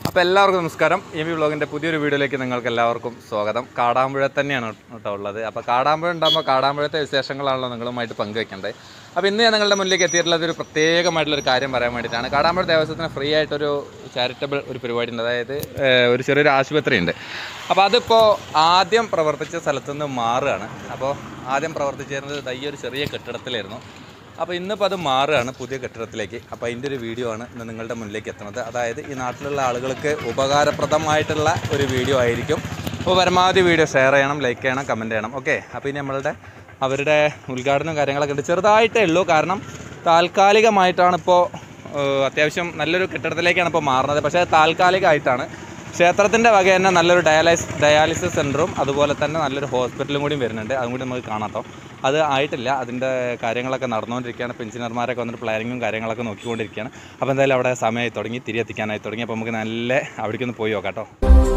അപ്പോൾ എല്ലാവർക്കും നമസ്കാരം എം വി വ്ളോഗിൻ്റെ പുതിയൊരു വീഡിയോയിലേക്ക് നിങ്ങൾക്ക് എല്ലാവർക്കും സ്വാഗതം കാടാമ്പുഴ തന്നെയാണ് കേട്ടോ ഉള്ളത് അപ്പോൾ കാടാമ്പുഴ ഉണ്ടാകുമ്പോൾ കാടാമ്പുഴത്തെ വിശേഷങ്ങളാണല്ലോ നിങ്ങളുമായിട്ട് പങ്കുവെക്കേണ്ടത് അപ്പോൾ ഇന്ന് ഞാൻ നിങ്ങളുടെ മുന്നിലേക്ക് എത്തിയിട്ടുള്ളത് ഒരു പ്രത്യേകമായിട്ടുള്ളൊരു കാര്യം പറയാൻ വേണ്ടിയിട്ടാണ് കാടാമ്പുഴ ദേവസ്വത്തിന് ഫ്രീ ആയിട്ടൊരു ചാരിറ്റബിൾ ഒരു പരിപാടി ഉണ്ട് അതായത് ഏഹ്, ഒരു ചെറിയൊരു ആശുപത്രി ഉണ്ട് അപ്പോൾ അതിപ്പോൾ ആദ്യം പ്രവർത്തിച്ച സ്ഥലത്തു നിന്ന് മാറുകയാണ് അപ്പോൾ ആദ്യം പ്രവർത്തിച്ചിരുന്നത് ദൈ ഒരു ചെറിയ കെട്ടിടത്തിലായിരുന്നു അപ്പോൾ ഇന്നിപ്പോൾ അത് മാറുകയാണ് പുതിയ കെട്ടിടത്തിലേക്ക് അപ്പോൾ അതിൻ്റെ ഒരു വീഡിയോ ആണ് ഇന്ന് നിങ്ങളുടെ മുന്നിലേക്ക് എത്തുന്നത് അതായത് ഈ നാട്ടിലുള്ള ആളുകൾക്ക് ഉപകാരപ്രദമായിട്ടുള്ള ഒരു വീഡിയോ ആയിരിക്കും അപ്പോൾ പരമാവധി വീഡിയോ ഷെയർ ചെയ്യണം ലൈക്ക് ചെയ്യണം കമൻറ്റ് ചെയ്യണം ഓക്കെ അപ്പോൾ ഇനി നമ്മളുടെ അവരുടെ ഉദ്ഘാടനവും കാര്യങ്ങളൊക്കെ ഉണ്ട് ചെറുതായിട്ടേ ഉള്ളൂ കാരണം താൽക്കാലികമായിട്ടാണ് ഇപ്പോൾ അത്യാവശ്യം നല്ലൊരു കെട്ടിടത്തിലേക്കാണ് ഇപ്പോൾ മാറുന്നത് പക്ഷേ അത് താൽക്കാലികമായിട്ടാണ് ക്ഷേത്രത്തിൻ്റെ വക തന്നെ നല്ലൊരു ഡയാലൈസ് ഡയാലിസിസ് സെൻറ്ററും അതുപോലെ തന്നെ നല്ലൊരു ഹോസ്പിറ്റലും കൂടി വരുന്നുണ്ട് അതും കൂടി നമുക്ക് കാണാട്ടോ അത് ആയിട്ടില്ല അതിൻ്റെ കാര്യങ്ങളൊക്കെ നടന്നുകൊണ്ടിരിക്കുകയാണ് ഇപ്പോൾ എഞ്ചിനീയർമാരൊക്കെ വന്നിട്ട് പ്ലാനിങ്ങും കാര്യങ്ങളൊക്കെ നോക്കിക്കൊണ്ടിരിക്കുകയാണ് അപ്പോൾ എന്തായാലും അവിടെ സമയമായി തുടങ്ങി തിരി എത്തിക്കാനായി തുടങ്ങി അപ്പോൾ നമുക്ക് നല്ല അവിടേക്കൊന്ന് പോയി നോക്കാം കേട്ടോ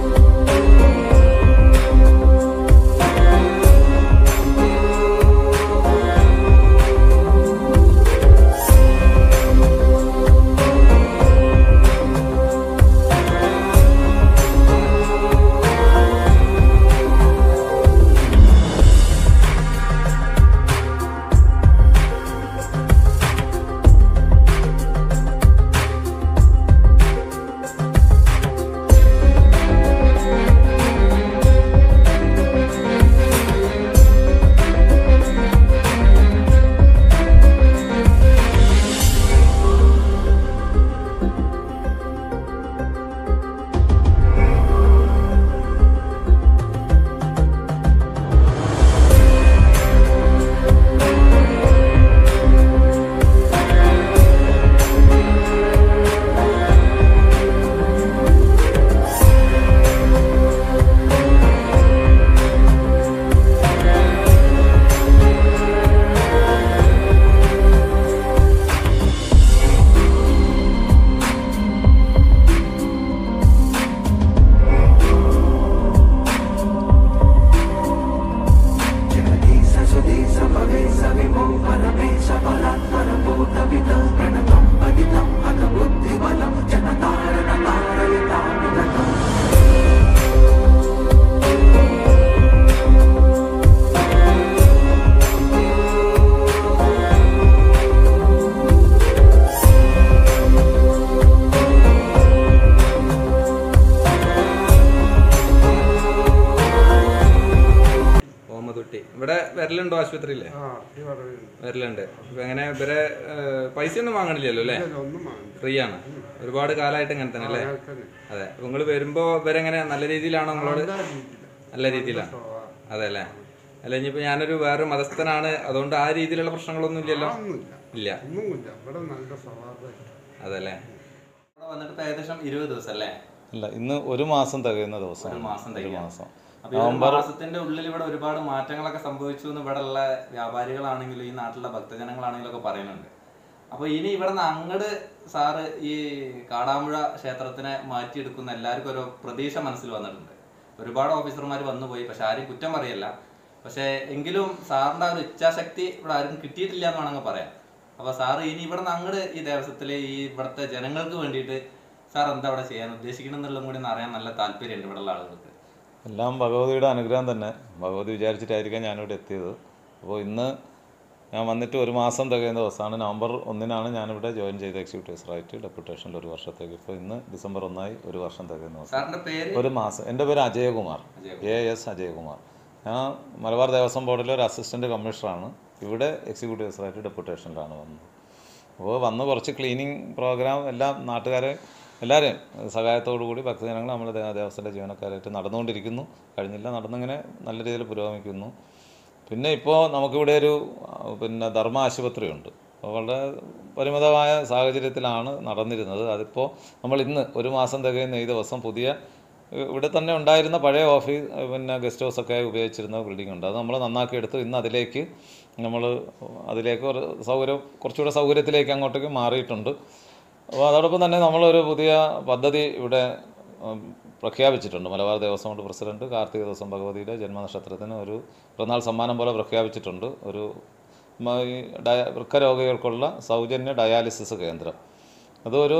ഓമതുട്ടി ഇവിടെ വരലുണ്ടോ ആശുപത്രിയില്ലേ ആ ഈ പറയുന്നത് വരലുണ്ട് ഇപ്പം എങ്ങനെ ഇവരെ ഏഹ്, പൈസ ഒന്നും വാങ്ങണില്ലല്ലോ അല്ലേ ഒന്നും വാങ്ങണ്ട ഫ്രീ ആണ് ഒരുപാട് കാലമായിട്ട് ഇങ്ങനെ തന്നെ അല്ലേ അയാൾ തന്നെ അതെ അപ്പൊ നിങ്ങൾ വരുമ്പോ ഇവരെങ്ങനെ നല്ല രീതിയിലാണോ നിങ്ങളോട് എല്ലാ രീതിയിലും നല്ല രീതിയിലാണ് സ്വഭാവം. അതെ അല്ലേ അല്ല ഇനിയിപ്പോ ഞാനൊരു വേറെ മതസ്ഥനാണ് അതുകൊണ്ട് ആ രീതിയിലുള്ള പ്രശ്നങ്ങളൊന്നും ഇല്ലല്ലോ ഒന്നുമില്ല ഇല്ല ഒന്നുമില്ല ഇവിടെ നല്ല സ്വഭാവം അതല്ലേ ഇവിടെ വന്നിട്ട് ഇപ്പൊ ഏകദേശം ഇരുപത് ദിവസം അല്ലേ ഇല്ല ഇന്ന് ഒരു മാസം തികയുന്ന ദിവസം ഒരു മാസം ഒരു തികയാണ്. മാസം അപ്പൊ ഈ ഒരു മാസത്തിന്റെ ഉള്ളിൽ ഇവിടെ ഒരുപാട് മാറ്റങ്ങളൊക്കെ സംഭവിച്ചു എന്ന് ഇവിടെ ഉള്ള വ്യാപാരികളാണെങ്കിലും ഈ നാട്ടിലെ ഭക്തജനങ്ങളാണെങ്കിലും ഒക്കെ പറയുന്നുണ്ട് അപ്പൊ ഇനി ഇവിടെ നിന്ന് അങ്ങട് സാറ് ഈ കാടാമ്പുഴ ക്ഷേത്രത്തിനെ മാറ്റിയെടുക്കുന്ന എല്ലാവർക്കും ഒരു പ്രതീക്ഷ മനസ്സിൽ വന്നിട്ടുണ്ട് ഒരുപാട് ഓഫീസർമാർ വന്നു പോയി പക്ഷെ ആരും കുറ്റം പറയല്ല പക്ഷെ എങ്കിലും സാറിന്റെ ആ ഒരു ഇച്ഛാശക്തി ഇവിടെ ആരും കിട്ടിയിട്ടില്ല എന്ന് വേണമെങ്കിൽ പറയാം അപ്പൊ സാറ് ഇനി ഇവിടെ നിന്ന് അങ്ങട് ഈ ദേവസ്വത്തിലെ ഈ ഇവിടുത്തെ ജനങ്ങൾക്ക് വേണ്ടിയിട്ട് സാർ എന്താ ഇവിടെ ചെയ്യാൻ ഉദ്ദേശിക്കണം എന്നുള്ളതും കൂടി ഒന്ന് അറിയാൻ നല്ല താല്പര്യമുണ്ട് ഇവിടെയുള്ള ആളുകൾക്ക് എല്ലാം ഭഗവതിയുടെ അനുഗ്രഹം തന്നെ ഭഗവതി വിചാരിച്ചിട്ടായിരിക്കാം ഞാനിവിടെ എത്തിയത് അപ്പോൾ ഇന്ന് ഞാൻ വന്നിട്ട് ഒരു മാസം തികയുന്ന ദിവസമാണ് നവംബർ ഒന്നിനാണ് ഞാനിവിടെ ജോയിൻ ചെയ്ത എക്സിക്യൂട്ടീവ് ഓഫീസറായിട്ട് ഡെപ്യൂട്ടേഷനിൽ ഒരു വർഷത്തേക്ക് ഇപ്പോൾ ഇന്ന് ഡിസംബർ ഒന്നായി ഒരു വർഷം തികയുന്ന ദിവസം സാറിന്റെ പേര് ഒരു മാസം എൻ്റെ പേര് അജയകുമാർ എ എസ് അജയകുമാർ ഞാൻ മലബാർ ദേവസ്വം ബോർഡിലെ ഒരു അസിസ്റ്റൻറ്റ് കമ്മീഷണറാണ് ഇവിടെ എക്സിക്യൂട്ടീവ് ഓഫീസറായിട്ട് ഡെപ്യൂട്ടേഷനിലാണ് വന്നത് അപ്പോൾ വന്ന് കുറച്ച് ക്ലീനിങ് പ്രോഗ്രാം എല്ലാം നാട്ടുകാരെ എല്ലാവരെയും സഹായത്തോടു കൂടി ഭക്തജനങ്ങൾ നമ്മൾ ദേവസ്വത്തിൻ്റെ ജീവനക്കാരായിട്ട് നടന്നുകൊണ്ടിരിക്കുന്നു കഴിഞ്ഞില്ല നടന്നിങ്ങനെ നല്ല രീതിയിൽ പുരോഗമിക്കുന്നു പിന്നെ ഇപ്പോൾ നമുക്കിവിടെ ഒരു ആ, പിന്നെ ധർമ്മ ആശുപത്രിയുണ്ട് അപ്പോൾ വളരെ പരിമിതമായ സാഹചര്യത്തിലാണ് നടന്നിരുന്നത് അതിപ്പോൾ നമ്മൾ ഇന്ന് ഒരു മാസം തികയുന്ന ഈ ദിവസം പുതിയ ഇവിടെ തന്നെ ഉണ്ടായിരുന്ന പഴയ ഓഫീസ് പിന്നെ ഗസ്റ്റ് ഹൗസ് ഒക്കെ ഉപയോഗിച്ചിരുന്ന ബിൽഡിംഗ് ഉണ്ട് അത് നമ്മൾ നന്നാക്കിയെടുത്ത് ഇന്ന് അതിലേക്ക് നമ്മൾ അതിലേക്ക് ഒരു സൗകര്യം കുറച്ചുകൂടെ സൗകര്യത്തിലേക്ക് അങ്ങോട്ടേക്ക് മാറിയിട്ടുണ്ട് അപ്പോൾ അതോടൊപ്പം തന്നെ നമ്മളൊരു പുതിയ പദ്ധതി ഇവിടെ ഉം, പ്രഖ്യാപിച്ചിട്ടുണ്ട് മലബാർ ദേവസ്വം ബോർഡ് പ്രസിഡന്റ് കാർത്തിക ദിവസം ഭഗവതിയുടെ ജന്മനക്ഷത്രത്തിന് ഒരു പിറന്നാൾ സമ്മാനം പോലെ പ്രഖ്യാപിച്ചിട്ടുണ്ട് ഒരു മ- ഈ ഡയ വൃക്കരോഗികൾക്കുള്ള സൗജന്യ ഡയാലിസിസ് കേന്ദ്രം അതൊരു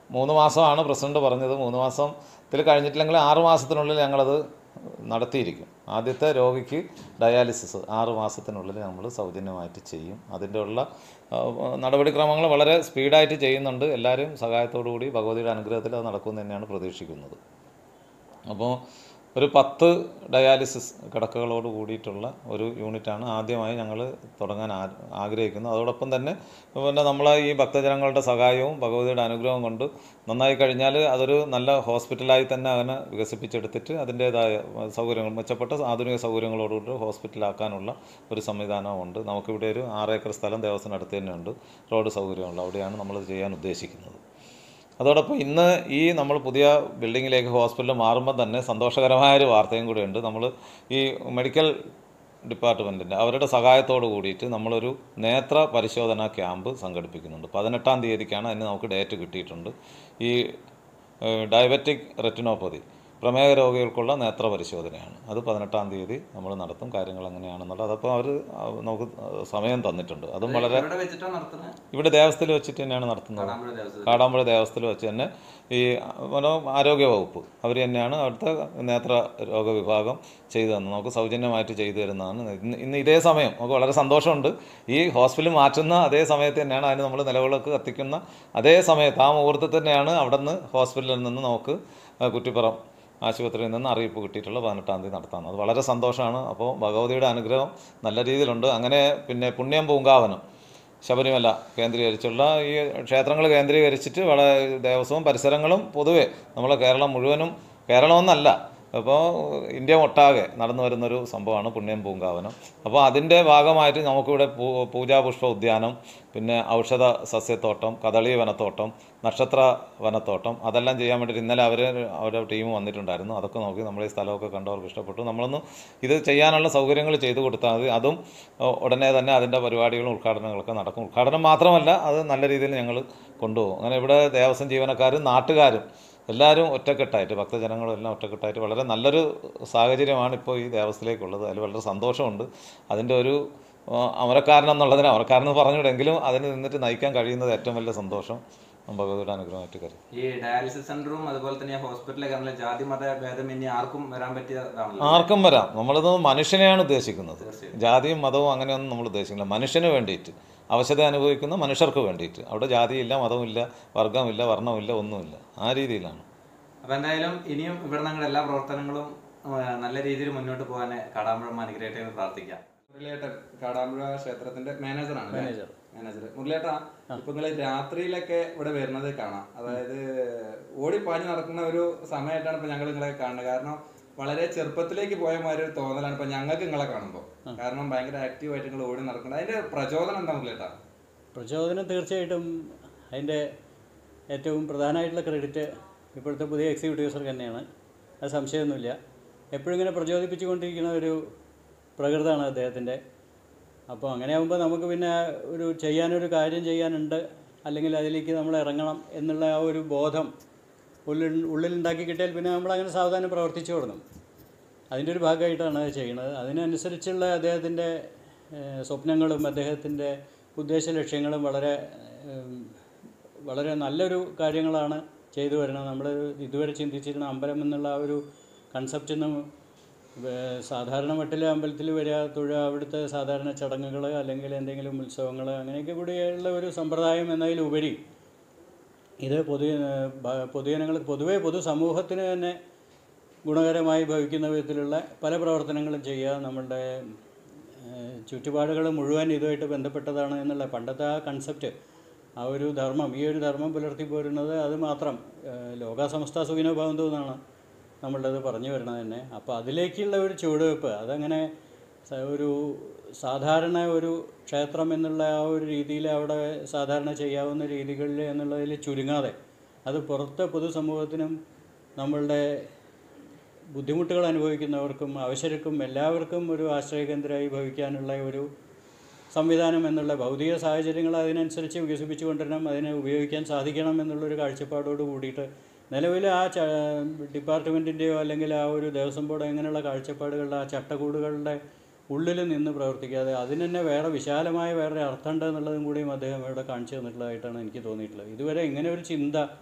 മൂന്ന് മാസമാണ് പ്രസിഡന്റ് പറഞ്ഞത് മൂന്ന് മാസത്തിൽ കഴിഞ്ഞിട്ടില്ലെങ്കിൽ ആറ് മാസത്തിനുള്ളിൽ ഞങ്ങളത് നടത്തിയിരിക്കും ആദ്യത്തെ രോഗിക്ക് ഡയാലിസിസ് ആറ് മാസത്തിനുള്ളിൽ നമ്മൾ സൗജന്യമായിട്ട് ചെയ്യും അതിൻ്റെ ഉള്ള ആ, നടപടിക്രമങ്ങൾ വളരെ സ്പീഡായിട്ട് ചെയ്യുന്നുണ്ട് എല്ലാവരും സഹായത്തോടു കൂടി ഭഗവതിയുടെ അനുഗ്രഹത്തിൽ അത് നടക്കുമെന്ന് തന്നെയാണ് പ്രതീക്ഷിക്കുന്നത് അപ്പോൾ ഒരു പത്ത് ഡയാലിസിസ് കിടക്കകളോട് കൂടിയിട്ടുള്ള ഒരു യൂണിറ്റാണ് ആദ്യമായി ഞങ്ങൾ തുടങ്ങാൻ ആ- ആഗ്രഹിക്കുന്നത് അതോടൊപ്പം തന്നെ പിന്നെ നമ്മളെ ഈ ഭക്തജനങ്ങളുടെ സഹായവും ഭഗവതിയുടെ അനുഗ്രഹവും കൊണ്ട് നന്നായി കഴിഞ്ഞാൽ അതൊരു നല്ല ഹോസ്പിറ്റലായി തന്നെ അതിനെ വികസിപ്പിച്ചെടുത്തിട്ട് അതിൻ്റേതായ സൗകര്യങ്ങൾ മെച്ചപ്പെട്ട ആധുനിക സൗകര്യങ്ങളോടുകൂടി ഹോസ്പിറ്റലാക്കാനുള്ള ഒരു സംവിധാനമുണ്ട് നമുക്കിവിടെ ഒരു ആറ് ഏക്കർ സ്ഥലം ദേവസ്വം അടുത്ത് തന്നെയുണ്ട് റോഡ് സൗകര്യമുണ്ട് അവിടെയാണ് നമ്മളത് ചെയ്യാൻ ഉദ്ദേശിക്കുന്നത് അതോടൊപ്പം ഇന്ന് ഈ നമ്മൾ പുതിയ ബിൽഡിങ്ങിലേക്ക് ഹോസ്പിറ്റൽ മാറുമ്പോൾ തന്നെ സന്തോഷകരമായ ഒരു വാർത്തയും കൂടിയുണ്ട് നമ്മൾ ഈ മെഡിക്കൽ ഡിപ്പാർട്ട്മെൻറ്റിൻ്റെ അവരുടെ സഹായത്തോട് കൂടിയിട്ട് നമ്മളൊരു നേത്ര പരിശോധനാ ക്യാമ്പ് സംഘടിപ്പിക്കുന്നുണ്ട് പതിനെട്ടാം തീയതിക്കാണ് അതിന് നമുക്ക് ഡേറ്റ് കിട്ടിയിട്ടുണ്ട് ഈ ഡയബറ്റിക് റെറ്റിനോപ്പതി പ്രമേഹ രോഗികൾക്കുള്ള നേത്ര പരിശോധനയാണ് അത് പതിനെട്ടാം തീയതി നമ്മൾ നടത്തും കാര്യങ്ങൾ എങ്ങനെയാണെന്നുള്ളത് അതപ്പോൾ അവർ നമുക്ക് സമയം തന്നിട്ടുണ്ട് അതും വളരെ ഇവിടെ വെച്ചിട്ടാണ് നടത്തുന്നത് ഇവിടെ ദേവസ്ഥയിൽ വെച്ചിട്ട് തന്നെയാണ് നടത്തുന്നത് കാടാമ്പുഴ ദേവസ്വം കാടാമ്പുഴ ദേവസ്ഥയിൽ വെച്ച് തന്നെ ഈ മനോ ആരോഗ്യ വകുപ്പ് അവർ തന്നെയാണ് അവിടുത്തെ നേത്ര രോഗ വിഭാഗം ചെയ്തു തന്നത് നമുക്ക് സൗജന്യമായിട്ട് ചെയ്തു തരുന്നതാണ് ഇന്ന് ഇന്ന് ഇതേ സമയം നമുക്ക് വളരെ സന്തോഷമുണ്ട് ഈ ഹോസ്പിറ്റൽ മാറ്റുന്ന അതേ സമയത്ത് തന്നെയാണ് അതിന് നമ്മൾ നിലവിളക്ക് കത്തിക്കുന്ന അതേ സമയത്ത് ആ മുഹൂർത്തത്തിൽ തന്നെയാണ് അവിടെ നിന്ന് ഹോസ്പിറ്റലിൽ നിന്ന് നമുക്ക് ആ, കുറ്റിപ്പുറം ആശുപത്രിയിൽ നിന്ന് അറിയിപ്പ് കിട്ടിയിട്ടുള്ള പതിനെട്ടാം തീയതി നടത്താം അത് വളരെ സന്തോഷമാണ് അപ്പോൾ ഭഗവതിയുടെ അനുഗ്രഹം നല്ല രീതിയിലുണ്ട് അങ്ങനെ പിന്നെ പുണ്യം പൂങ്കാവനം ശബരിമല കേന്ദ്രീകരിച്ചുള്ള ഈ ക്ഷേത്രങ്ങൾ കേന്ദ്രീകരിച്ചിട്ട് വളരെ ദേവസ്വവും പരിസരങ്ങളും പൊതുവെ നമ്മളെ കേരളം മുഴുവനും കേരളമെന്നല്ല അപ്പോൾ ഇന്ത്യ ഒട്ടാകെ നടന്നു വരുന്നൊരു സംഭവമാണ് പുണ്യം പൂങ്കാവനം അപ്പോൾ അതിൻ്റെ ഭാഗമായിട്ട് നമുക്കിവിടെ പൂ പൂജാപുഷ്പ ഉദ്യാനം പിന്നെ ഔഷധ സസ്യത്തോട്ടം കദളി വനത്തോട്ടം നക്ഷത്ര വനത്തോട്ടം അതെല്ലാം ചെയ്യാൻ വേണ്ടിയിട്ട് ഇന്നലെ അവർ അവരുടെ ടീം വന്നിട്ടുണ്ടായിരുന്നു അതൊക്കെ നോക്കി നമ്മൾ ഈ സ്ഥലമൊക്കെ കണ്ടവർക്ക് ഇഷ്ടപ്പെട്ടു നമ്മളൊന്ന് ഇത് ചെയ്യാനുള്ള സൗകര്യങ്ങൾ ചെയ്തു കൊടുത്താൽ മതി അതും ഏഹ്, ഉടനെ തന്നെ അതിൻ്റെ പരിപാടികളും ഉദ്ഘാടനങ്ങളൊക്കെ നടക്കും ഉദ്ഘാടനം മാത്രമല്ല അത് നല്ല രീതിയിൽ ഞങ്ങൾ കൊണ്ടുപോകും അങ്ങനെ ഇവിടെ ദേവസ്വം ജീവനക്കാരും നാട്ടുകാരും എല്ലാവരും ഒറ്റക്കെട്ടായിട്ട് ഭക്തജനങ്ങളും എല്ലാം ഒറ്റക്കെട്ടായിട്ട് വളരെ നല്ലൊരു സാഹചര്യമാണ് ഇപ്പോൾ ഈ ദേവസ്ഥയിലേക്കുള്ളത് അതിൽ വളരെ സന്തോഷമുണ്ട് അതിൻ്റെ ഒരു ആ, അമരക്കാരൻ എന്നുള്ളതിന് അമരക്കാരൻ എന്ന് പറഞ്ഞുവിടെങ്കിലും അതിന് നിന്നിട്ട് നയിക്കാൻ കഴിയുന്നത് ഏറ്റവും വലിയ സന്തോഷം ഭഗവതിയുടെ അനുഗ്രഹമായിട്ട് കരുതും ഈ ഡയാലിസിസ് സെന്ററും അതുപോലെ തന്നെ ഹോസ്പിറ്റലൊക്കെ ആണല്ലോ ജാതി മത ഭേദം ഇനി ആർക്കും വരാൻ പറ്റിയതാണല്ലോ ആർക്കും വരാം നമ്മളിത് മനുഷ്യനെയാണ് ഉദ്ദേശിക്കുന്നത് ജാതിയും മതവും അങ്ങനെയൊന്നും നമ്മൾ ഉദ്ദേശിക്കുന്നില്ല മനുഷ്യന് വേണ്ടിയിട്ട് അവശത അനുഭവിക്കുന്ന മനുഷ്യർക്ക് വേണ്ടിയിട്ട് അവിടെ ജാതിയില്ല മതമില്ല വർഗമില്ല വർണ്ണമില്ല ഒന്നുമില്ല ആ രീതിയിലാണ് അപ്പൊ എന്തായാലും ഇനിയും ഇവിടെ ഞങ്ങളുടെ എല്ലാ പ്രവർത്തനങ്ങളും ആ, നല്ല രീതിയിൽ മുന്നോട്ട് പോകാൻ കാടാമ്പുഴ അനുഗ്രഹത്തെ എന്ന് പ്രാർത്ഥിക്കാം മുരളിയേട്ടൻ കാടാമ്പുഴ ക്ഷേത്രത്തിന്റെ മാനേജറാണ് മാനേജർ മാനേജർ മുരളിയേട്ടാ ഇപ്പൊ നിങ്ങൾ രാത്രിയിലൊക്കെ ഇവിടെ വരുന്നത് കാണാം അതായത് ഓടിപ്പാഞ്ഞ് നടക്കുന്ന ഒരു സമയമായിട്ടാണ് ഇപ്പൊ ഞങ്ങൾ നിങ്ങളെ കാണുന്നത് കാരണം വളരെ ചെറുപ്പത്തിലേക്ക് പോയ മാതിരി ഒരു തോന്നലാണ് ഇപ്പൊ ഞങ്ങൾക്ക് നിങ്ങളെ കാണുമ്പോൾ കാരണം ഭയങ്കര ആക്റ്റീവ് ആയിട്ട് നിങ്ങൾ ഓടി നടക്കുന്നത് അതിന്റെ പ്രചോദനം എന്താ മുരളിയേട്ടാ പ്രചോദനം തീർച്ചയായിട്ടും അതിൻ്റെ ഏറ്റവും പ്രധാനമായിട്ടുള്ള ക്രെഡിറ്റ് ഇപ്പോഴത്തെ പുതിയ എക്സിക്യൂട്ടീവ്സർക്ക് തന്നെയാണ് അത് സംശയമൊന്നുമില്ല എപ്പോഴും ഇങ്ങനെ പ്രചോദിപ്പിച്ചുകൊണ്ടിരിക്കുന്ന ഒരു പ്രകൃതമാണ് അദ്ദേഹത്തിൻ്റെ അപ്പോൾ അങ്ങനെ ആകുമ്പോൾ നമുക്ക് പിന്നെ ഒരു ചെയ്യാനൊരു കാര്യം ചെയ്യാനുണ്ട് അല്ലെങ്കിൽ അതിലേക്ക് നമ്മൾ ഇറങ്ങണം എന്നുള്ള ആ ഒരു ബോധം ഉള്ളിൽ ഉള്ളിലുണ്ടാക്കി കിട്ടിയാൽ പിന്നെ നമ്മളങ്ങനെ സാവധാനം പ്രവർത്തിച്ചു തുടങ്ങും അതിൻ്റെ ഒരു ഭാഗമായിട്ടാണ് അത് ചെയ്യുന്നത് അതിനനുസരിച്ചുള്ള അദ്ദേഹത്തിൻ്റെ ഏഹ്, സ്വപ്നങ്ങളും അദ്ദേഹത്തിൻ്റെ ഉദ്ദേശ ലക്ഷ്യങ്ങളും വളരെ ഏഹ്, വളരെ നല്ലൊരു കാര്യങ്ങളാണ് ചെയ്തു വരുന്നത് നമ്മൾ ഇതുവരെ ചിന്തിച്ചിരുന്ന അമ്പലം എന്നുള്ള ആ ഒരു കൺസെപ്റ്റിൽ നിന്ന് വേ- സാധാരണ മട്ടിലെ അമ്പലത്തിൽ വരിക തൊഴുക അവിടുത്തെ സാധാരണ ചടങ്ങുകൾ അല്ലെങ്കിൽ എന്തെങ്കിലും ഉത്സവങ്ങൾ അങ്ങനെയൊക്കെ കൂടിയുള്ള ഒരു സമ്പ്രദായം എന്നതിലുപരി ഇത് പൊതു ഭ- പൊതുജനങ്ങൾ പൊതുവേ പൊതുസമൂഹത്തിന് തന്നെ ഗുണകരമായി ഭവിക്കുന്ന വിധത്തിലുള്ള പല പ്രവർത്തനങ്ങളും ചെയ്യുക നമ്മളുടെ ചുറ്റുപാടുകൾ മുഴുവൻ ഇതുമായിട്ട് ബന്ധപ്പെട്ടതാണ് എന്നുള്ള പണ്ടത്തെ ആ കൺസെപ്റ്റ് ആ ഒരു ധർമ്മം ഈ ഒരു ധർമ്മം പുലർത്തി പോരുന്നത് അത് മാത്രം ഏഹ് ലോകാസമസ്ത സുഖിനോ ഭവന്തു എന്നാണ് നമ്മളുടേത് പറഞ്ഞു വരുന്നത് തന്നെ അപ്പോൾ അതിലേക്കുള്ള ഒരു ചുവടുവെപ്പ് അതങ്ങനെ സ- ഒരു സാധാരണ ഒരു ക്ഷേത്രം എന്നുള്ള ആ ഒരു രീതിയിൽ അവിടെ സാധാരണ ചെയ്യാവുന്ന രീതികളിൽ എന്നുള്ളതിൽ ചുരുങ്ങാതെ അത് പുറത്തെ പൊതുസമൂഹത്തിനും നമ്മളുടെ ബുദ്ധിമുട്ടുകൾ അനുഭവിക്കുന്നവർക്കും അവശർക്കും എല്ലാവർക്കും ഒരു ആശ്രയകേന്ദ്രമായി ഭവിക്കാനുള്ള ഒരു സംവിധാനം എന്നുള്ള ഭൗതിക സാഹചര്യങ്ങൾ അതിനനുസരിച്ച് വികസിപ്പിച്ചു കൊണ്ടുവരണം അതിനെ ഉപയോഗിക്കാൻ സാധിക്കണം എന്നുള്ളൊരു കാഴ്ചപ്പാടോട് കൂടിയിട്ട് നിലവിൽ ആ ച ഡിപ്പാർട്ട്മെൻറ്റിൻ്റെയോ അല്ലെങ്കിൽ ആ ഒരു ദേവസ്വം ബോർഡ് അങ്ങനെയുള്ള കാഴ്ചപ്പാടുകളുടെ ആ ചട്ടക്കൂടുകളുടെ ഉള്ളിൽ നിന്ന് പ്രവർത്തിക്കാതെ അതിന് തന്നെ വേറെ വിശാലമായ വേറെ അർത്ഥമുണ്ട് എന്നുള്ളതും കൂടിയും അദ്ദേഹം ഇവിടെ കാണിച്ചു തന്നിട്ടുള്ളതായിട്ടാണ് എനിക്ക് തോന്നിയിട്ടുള്ളത് ഇതുവരെ ഇങ്ങനെ ഒരു ചിന്ത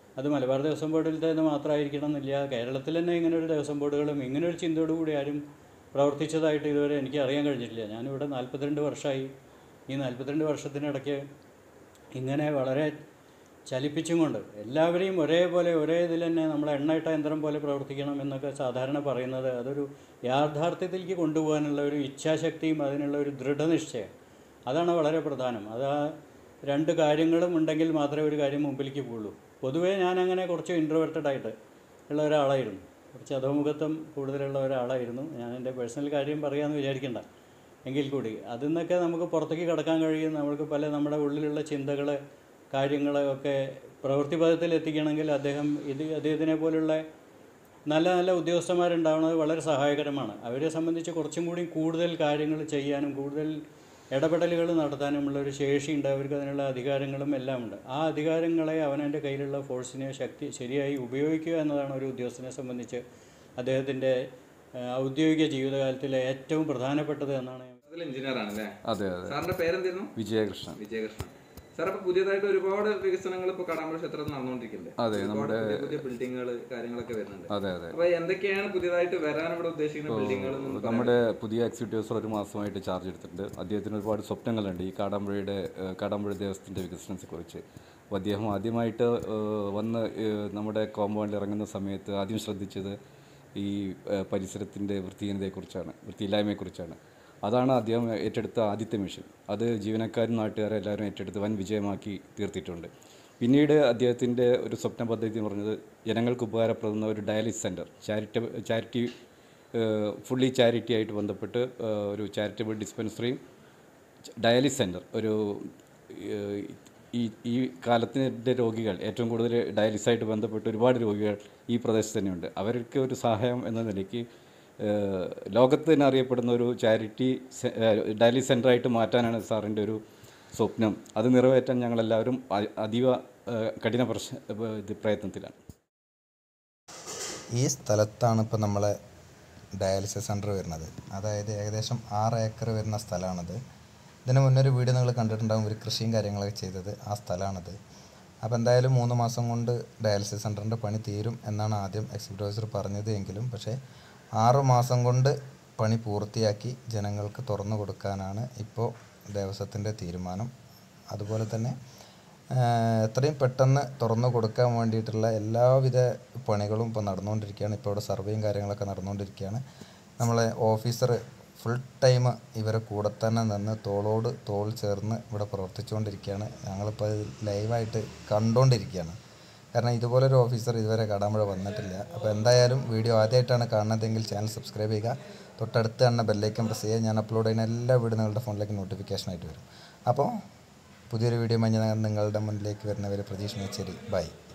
അത് മലബാർ ദേവസ്വം ബോർഡിലത്തേത് മാത്രമായിരിക്കണം എന്നില്ല കേരളത്തിൽ തന്നെ ഇങ്ങനെ ഒരു ദേവസ്വം ബോർഡുകളും ഇങ്ങനെ ഒരു ചിന്തയോടു കൂടി ആരും പ്രവർത്തിച്ചതായിട്ട് ഇതുവരെ എനിക്ക് അറിയാൻ കഴിഞ്ഞിട്ടില്ല ഞാനിവിടെ നാൽപ്പത്തിരണ്ട് വർഷമായി ഈ നാൽപ്പത്തിരണ്ട് വർഷത്തിനിടയ്ക്ക് ഇങ്ങനെ വളരെ ചലിപ്പിച്ചും കൊണ്ട് എല്ലാവരെയും ഒരേപോലെ ഒരേ ഇതിൽ തന്നെ നമ്മൾ എണ്ണയിട്ട യന്ത്രം പോലെ പ്രവർത്തിക്കണം എന്നൊക്കെ സാധാരണ പറയുന്നത് അതൊരു യാഥാർത്ഥ്യത്തിലേക്ക് കൊണ്ടുപോകാനുള്ള ഒരു ഇച്ഛാശക്തിയും അതിനുള്ള ഒരു ദൃഢനിശ്ചയം അതാണ് വളരെ പ്രധാനം അത് ആ രണ്ട് കാര്യങ്ങളും ഉണ്ടെങ്കിൽ മാത്രമേ ഒരു കാര്യം മുമ്പിലേക്ക് പോകുള്ളൂ പൊതുവേ ഞാൻ അങ്ങനെ കുറച്ച് ഇൻട്രോവേർട്ടഡ് ആയിട്ട് ഉള്ള ഒരാളായിരുന്നു കുറച്ച് അധോമുഖത്വം കൂടുതലുള്ള ഒരാളായിരുന്നു ഞാൻ എൻ്റെ പേഴ്സണൽ കാര്യം പറയാമെന്ന് വിചാരിക്കണ്ട എങ്കിൽ കൂടി അതിൽ നിന്നൊക്കെ നമുക്ക് പുറത്തേക്ക് കടക്കാൻ കഴിയും നമുക്ക് പല നമ്മുടെ ഉള്ളിലുള്ള ചിന്തകൾ കാര്യങ്ങൾ ഒക്കെ പ്രവൃത്തിപഥത്തിൽ എത്തിക്കണമെങ്കിൽ അദ്ദേഹം ഇത് അദ്ദേഹത്തിനെ പോലുള്ള നല്ല നല്ല ഉദ്യോഗസ്ഥന്മാരുണ്ടാവുന്നത് വളരെ സഹായകരമാണ് അവരെ സംബന്ധിച്ച് കുറച്ചും കൂടി കൂടുതൽ കാര്യങ്ങൾ ചെയ്യാനും കൂടുതൽ ഇടപെടലുകൾ നടത്താനുമുള്ള ഒരു ശേഷിയുണ്ട് അവർക്ക് അതിനുള്ള അധികാരങ്ങളും എല്ലാം ഉണ്ട് ആ അധികാരങ്ങളെ അവനവൻ്റെ കയ്യിലുള്ള ഫോഴ്സിനെ ശക്തി ശരിയായി ഉപയോഗിക്കുക എന്നതാണ് ഒരു ഉദ്യോഗസ്ഥനെ സംബന്ധിച്ച് അദ്ദേഹത്തിൻ്റെ ആ, ഔദ്യോഗിക ജീവിതകാലത്തിലെ ഏറ്റവും പ്രധാനപ്പെട്ടത് എന്നാണ് ഞാൻ അതിൽ എഞ്ചിനീയർ ആണ് അല്ലേ അതെ അതെ സാറിന്റെ പേരെന്തായിരുന്നു വിജയകൃഷ്ണൻ വിജയകൃഷ്ണൻ സാർ ഇപ്പൊ പുതിയതായിട്ട് ഒരുപാട് വികസനങ്ങൾ ഇപ്പൊ കടാമ്പുഴ ക്ഷേത്രത്തിൽ നടന്നുകൊണ്ടിരിക്കുന്നുണ്ട് അതെ, ഒരുപാട് നമ്മുടെ- പുതിയ പുതിയ ബിൽഡിങ്ങുകൾ കാര്യങ്ങളൊക്കെ വരുന്നുണ്ട് അതെ അതെ അപ്പൊ എന്തൊക്കെയാണ് പുതിയതായിട്ട് വരാൻ ഇവിടെ ഉദ്ദേശിക്കുന്ന ബിൽഡിങ്ങുകൾ നമ്മുടെ പുതിയ എക്സിക്യൂട്ടീവ് ഓഫീസർ ഒരു മാസമായിട്ട് ചാർജ് എടുത്തിട്ടുണ്ട് അദ്ദേഹത്തിന് ഒരുപാട് സ്വപ്നങ്ങളുണ്ട് ഈ കാടാമ്പുഴയുടെ ഏഹ്, കാടാമ്പുഴ ദേവസ്ഥത്തിൻ്റെ വികസനത്തെക്കുറിച്ച് അപ്പോൾ അദ്ദേഹം ആദ്യമായിട്ട് ഏഹ്, വന്ന് ഏഹ്, നമ്മുടെ കോമ്പൗണ്ടിൽ ഇറങ്ങുന്ന സമയത്ത് ആദ്യം ശ്രദ്ധിച്ചത് ഈ ഏഹ്, പരിസരത്തിൻ്റെ വൃത്തിഹീനതയെക്കുറിച്ചാണ് വൃത്തിയില്ലായ്മയെക്കുറിച്ചാണ് അതാണ് അദ്ദേഹം ഏറ്റെടുത്ത ആദ്യത്തെ മിഷൻ അത് ജീവനക്കാരും നാട്ടുകാരും എല്ലാവരും ഏറ്റെടുത്ത് വൻ വിജയമാക്കി തീർത്തിട്ടുണ്ട് പിന്നീട് അദ്ദേഹത്തിൻ്റെ ഒരു സ്വപ്ന പദ്ധതി എന്ന് പറഞ്ഞത് ജനങ്ങൾക്ക് ഉപകാരപ്പെടുന്ന ഒരു ഡയാലിസിസ് സെൻറ്റർ ചാരിറ്റ ചാരിറ്റി ഫുള്ളി ചാരിറ്റി ആയിട്ട് ബന്ധപ്പെട്ട് ഏഹ്, ഒരു ചാരിറ്റബിൾ ഡിസ്പെൻസറിയും ഡയാലിസ് സെൻറ്റർ ഒരു ഏഹ്, ഈ ഈ കാലത്തിൻ്റെ രോഗികൾ ഏറ്റവും കൂടുതൽ ഡയാലിസായിട്ട് ബന്ധപ്പെട്ട് ഒരുപാട് രോഗികൾ ഈ പ്രദേശത്ത് തന്നെയുണ്ട് അവർക്ക് ഒരു സഹായം എന്ന നിലയ്ക്ക് ഏഹ്, ലോകത്ത് തന്നെ അറിയപ്പെടുന്ന ഒരു ചാരിറ്റി സെ- ഏഹ്, ഡയാലിസ് സെൻ്ററായിട്ട് മാറ്റാനാണ് സാറിൻ്റെ ഒരു സ്വപ്നം അത് നിറവേറ്റാൻ ഞങ്ങളെല്ലാവരും അ- അതീവ ഏഹ്, കഠിന പ്രശ ഏഹ്, ഇത് പ്രയത്നത്തിലാണ് ഈ സ്ഥലത്താണ് ഇപ്പോൾ നമ്മളെ ഡയാലിസിസ് സെൻറ്റർ വരുന്നത് അതായത് ഏകദേശം ആറ് ഏക്കർ വരുന്ന സ്ഥലമാണത് ഇതിന് മുന്നേ ഒരു വീഡിയോ നിങ്ങൾ കണ്ടിട്ടുണ്ടാകും ഒരു കൃഷിയും കാര്യങ്ങളൊക്കെ ചെയ്തത് ആ സ്ഥലമാണത് അപ്പോൾ എന്തായാലും മൂന്ന് മാസം കൊണ്ട് ഡയാലിസിസ് സെൻറ്ററിൻ്റെ പണി തീരും എന്നാണ് ആദ്യം എക്സിക്യൂട്ടീവ് ഓഫീസർ പറഞ്ഞത് എങ്കിലും പക്ഷേ ആറ് മാസം കൊണ്ട് പണി പൂർത്തിയാക്കി ജനങ്ങൾക്ക് തുറന്നു കൊടുക്കാനാണ് ഇപ്പോൾ ദേവസ്വത്തിൻ്റെ തീരുമാനം അതുപോലെ തന്നെ ആഹ് എത്രയും പെട്ടെന്ന് തുറന്നു കൊടുക്കാൻ വേണ്ടിയിട്ടുള്ള എല്ലാവിധ പണികളും ഇപ്പോൾ നടന്നുകൊണ്ടിരിക്കുകയാണ് ഇപ്പോൾ ഇവിടെ സർവേയും കാര്യങ്ങളൊക്കെ നടന്നുകൊണ്ടിരിക്കുകയാണ് നമ്മളെ ഓഫീസർ ഫുൾ ടൈം ഇവരെ കൂടെ തന്നെ നിന്ന് തോളോട് തോൾ ചേർന്ന് ഇവിടെ പ്രവർത്തിച്ചുകൊണ്ടിരിക്കുകയാണ് ഞങ്ങളിപ്പോൾ ഇത് ലൈവായിട്ട് കണ്ടുകൊണ്ടിരിക്കുകയാണ് കാരണം ഇതുപോലൊരു ഓഫീസർ ഇതുവരെ കാടാമ്പുഴ വന്നിട്ടില്ല അപ്പോൾ എന്തായാലും വീഡിയോ ആദ്യമായിട്ടാണ് കാണുന്നതെങ്കിൽ ചാനൽ സബ്സ്ക്രൈബ് ചെയ്യുക തൊട്ടടുത്ത് തന്നെ ബെല്ലൈക്കൻ പ്രസ് ചെയ്യുക ഞാൻ അപ്ലോഡ് ചെയ്യുന്ന എല്ലാ വീഡിയോ നിങ്ങളുടെ ഫോണിലേക്ക് നോട്ടിഫിക്കേഷൻ ആയിട്ട് വരും അപ്പോൾ പുതിയൊരു വീഡിയോ മഞ്ഞ നിങ്ങളുടെ മുന്നിലേക്ക് വരുന്നവരെ പ്രതീക്ഷ വെച്ചേരി ബൈ